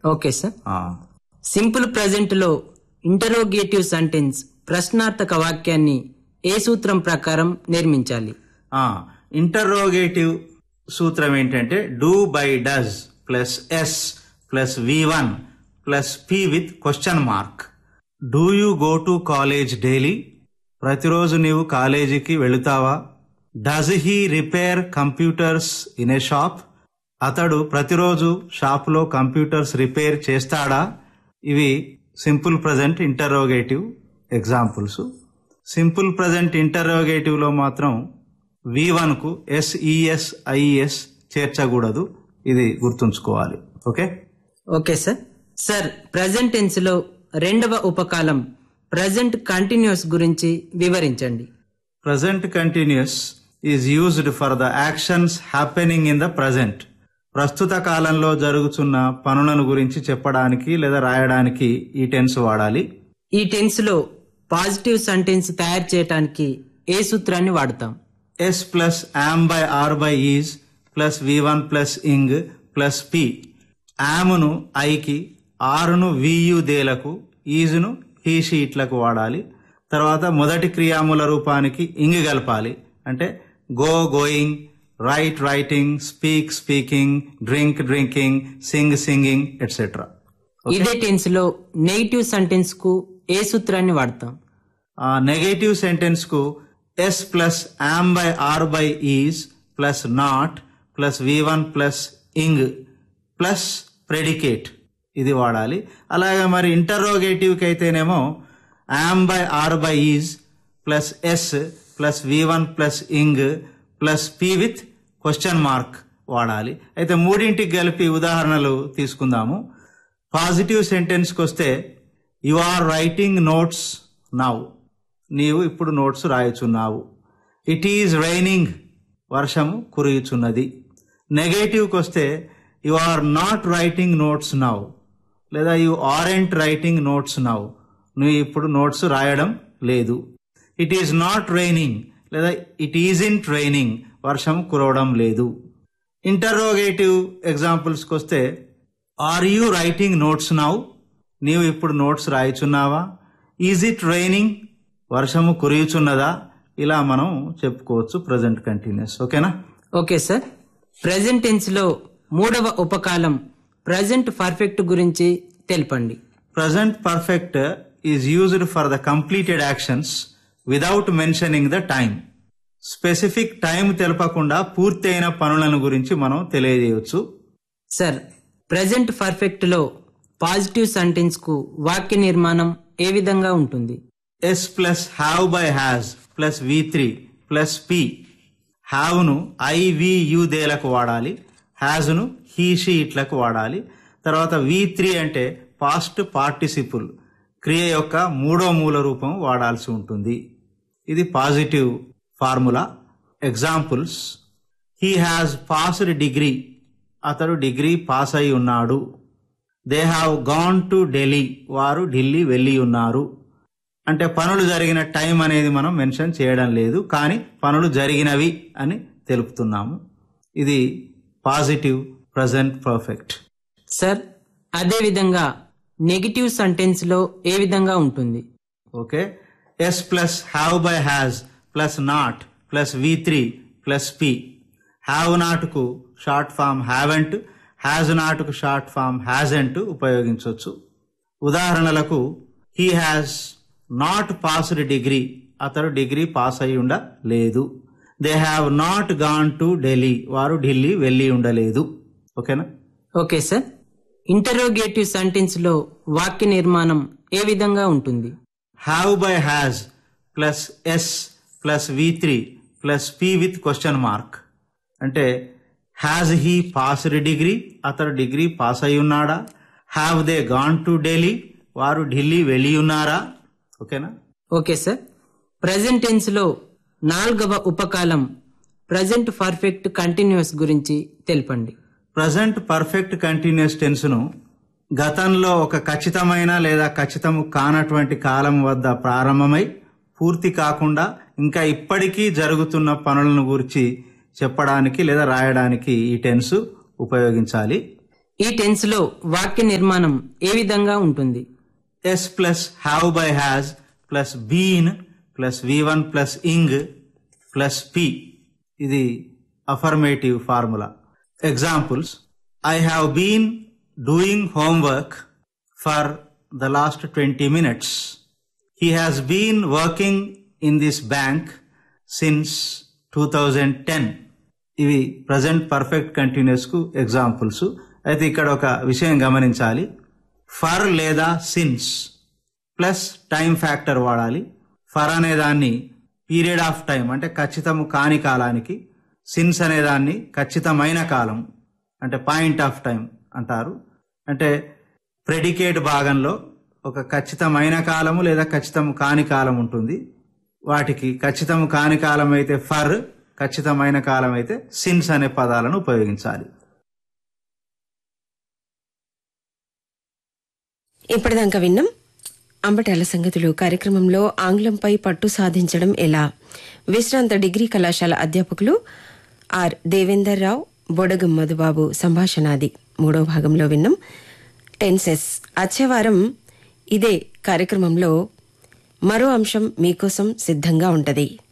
okay sir ఆ, simple present లో interrogative sentence ప్రశ్నార్థక వాక్యాన్ని ఏ సూత్రం ప్రకారం నిర్మించాలి ఆ, ఇంటర్రోగేటివ్ సూత్రం ఏంటంటే do by does plus S plus V one plus P with question mark do you go to college daily ప్రతిరోజు నీవు కాలేజీకి వెళుతావా does he repair computers in a shop అతడు ప్రతిరోజు షాపులో కంప్యూటర్స్ రిపేర్ చేస్తాడా ఇవి simple present interrogative examples simple present interrogative లో మాత్రం వి వన్ కు ఎస్ఈఎస్ ఐఎస్ చేర్చకూడదు ఇది గుర్తుంచుకోవాలి okay okay sir sir present tense లో రెండవ ఉపకాలం ప్రజెంట్ కంటిన్యూస్ గురించి వివరించండి present continuous is used for the actions happening in the present ప్రస్తుత కాలంలో జరుగుతున్న పనులను గురించి చెప్పడానికి లేదా రాయడానికి ఈ టెన్స్ వాడాలి ఈ టెన్స్ లో పాజిటివ్ సెంటెన్స్ తయారు చేయడానికి ఏ సూత్రాన్ని వాడతాం S plus am by are by is plus V one plus ing plus P యామ్ను ఐకి ఆరును వియు దేలకు ఈజును హీ షీట్లకు వాడాలి తర్వాత మొదటి క్రియాముల రూపానికి ఇంగ్ కలపాలి అంటే go going write writing speak speaking drink drinking sing singing et cetera ఇదే టెన్స్ లో నెగిటివ్ సెంటెన్స్ కు ఏ సూత్రాన్ని వాడతాం ఆ నెగటివ్ సెంటెన్స్ కు S plus am by are by is plus not plus V one plus ing plus predicate ఇది వాడాలి అలాగే మరి ఇంటరోగేటివ్ కి అయితేనేమో am by are by is plus S plus V one plus ing plus P with question mark వాడాలి అయితే మూడింటికి కలిపి ఉదాహరణలు తీసుకుందాము పాజిటివ్ సెంటెన్స్కి వస్తే you are writing notes now నీవు ఇప్పుడు నోట్స్ రాయుచున్నావు ఇట్ ఈజ్ రైనింగ్ వర్షము కురియుచున్నది నెగటివ్కి వస్తే you are not writing notes now లేదా you aren't writing notes now నువ్వు ఇప్పుడు నోట్స్ రాయడం లేదు ఇట్ ఈజ్ నాట్ రైనింగ్ లేదా ఇట్ ఈజ్ ఇన్ ట్రైనింగ్ వర్షం కురవడం లేదు ఇంటరోగేటివ్ ఎగ్జాంపుల్స్కి వస్తే are you writing notes now నీవు ఇప్పుడు నోట్స్ రాయిచున్నావా ఈజ్ ఇట్ రైనింగ్ వర్షము కురియుచున్నదా ఇలా మనం చెప్పుకోవచ్చు ప్రజెంట్ కంటిన్యూస్ ఓకేనా ఓకే సార్ ప్రజెంట్ టెన్స్ లో మూడవ ఉపకాలం ప్రజెంట్ పర్ఫెక్ట్ గురించి తెలపండి present perfect is used for the completed actions without mentioning the time specific time తెలపకుండా పూర్తయిన పనులను గురించి మనం తెలియజేయవచ్చు సార్ ప్రజెంట్ పర్ఫెక్ట్ లో పాజిటివ్ సెంటెన్స్ కు వాక్య నిర్మాణం ఏ విధంగా ఉంటుంది S plus have by has plus V three plus P హ్యావ్ను ఐవియు దేలకు వాడాలి హ్యాజ్ను హీ షీ ఇట్లకు వాడాలి తర్వాత వి త్రీ అంటే పాస్ట్ పార్టిసిపుల్ క్రియ యొక్క మూడో మూల రూపం వాడాల్సి ఉంటుంది ఇది positive formula examples he has passed degree అతడు డిగ్రీ పాస్ అయి ఉన్నాడు they have gone to Delhi వారు ఢిల్లీ వెళ్ళి ఉన్నారు అంటే పనులు జరిగిన టైం అనేది మనం మెన్షన్ చేయడం లేదు కానీ పనులు జరిగినవి అని తెలుపుతున్నాము ఇది పాజిటివ్ ప్రజెంట్ పర్ఫెక్ట్ సార్ అదే విధంగా నెగిటివ్ సెంటెన్స్ లో ఏ విధంగా ఉంటుంది okay S plus have by has plus not plus V three plus P have నాట్కు షార్ట్ ఫామ్ హ్యావెంట్ హ్యాజ్ నాట్కు షార్ట్ ఫామ్ హ్యాజెంట్ ఉపయోగించవచ్చు ఉదాహరణలకు he has not passed degree అతడు డిగ్రీ పాస్ అయి ఉండలేదు they have not gone to Delhi వారు ఢిల్లీ వెళ్ళి ఉండలేదు ఓకేనా ఓకే సార్ ఇంటరోగేటివ్ సెంటెన్స్ లో వాక్య నిర్మాణం ఏ విధంగా ఉంటుంది have by has plus S plus V three plus P with question mark అంటే హ్యాజ్ హీ పాస్డ్ డిగ్రీ అతడు డిగ్రీ పాస్ అయి ఉన్నాడా have they gone to Delhi వారు ఢిల్లీ వెళ్ళి ఉన్నారా ఓకేనా ఓకే సార్ ప్రజెంట్ టెన్స్ లో నాలుగవ ఉపకాలం ప్రజెంట్ పర్ఫెక్ట్ కంటిన్యూస్ గురించి తెలపండి ప్రజెంట్ పర్ఫెక్ట్ కంటిన్యూస్ టెన్స్ను గతంలో ఒక ఖచ్చితమైన లేదా ఖచ్చితము కానటువంటి కాలం వద్ద ప్రారంభమై పూర్తి కాకుండా ఇంకా ఇప్పటికీ జరుగుతున్న పనులను గురించి చెప్పడానికి లేదా రాయడానికి ఈ టెన్స్ ఉపయోగించాలి ఈ టెన్స్ లో వాక్య నిర్మాణం ఏ విధంగా ఉంటుంది S plus have by has plus been plus V one plus ing plus P ఇది affirmative formula examples I have been doing homework for the last twenty minutes he has been working in this bank since two thousand ten ఇవి present perfect continuous కు examples అయితే ఇక్కడ ఒక విషయం గమనించాలి for లేదా since plus time factor వాడాలి for అనే దాన్ని పీరియడ్ ఆఫ్ టైం అంటే ఖచ్చితము కాని కాలానికి సిన్స్ అనే దాన్ని ఖచ్చితమైన కాలం అంటే పాయింట్ ఆఫ్ టైం అంటారు అంటే ప్రెడికేట్ భాగంలో ఒక ఖచ్చితమైన కాలము లేదా ఖచ్చితము కాని కాలం ఉంటుంది వాటికి ఖచ్చితము కాని కాలం అయితే ఫర్ ఖచ్చితమైన కాలం అయితే సిన్స్ అనే పదాలను ఉపయోగించాలి ఇప్పటిదాకా విన్నాం అంబటాల సంగతులు కార్యక్రమంలో ఆంగ్లంపై పట్టు సాధించడం ఎలా విశ్రాంత డిగ్రీ కళాశాల అధ్యాపకులు ఆర్ దేవేందర్ రావు బొడగం మధుబాబు సంభాషణాది మూడో భాగంలో విన్నాం టెన్సెస్ వచ్చేవారం ఇదే కార్యక్రమంలో మరో అంశం మీకోసం సిద్ధంగా ఉంటది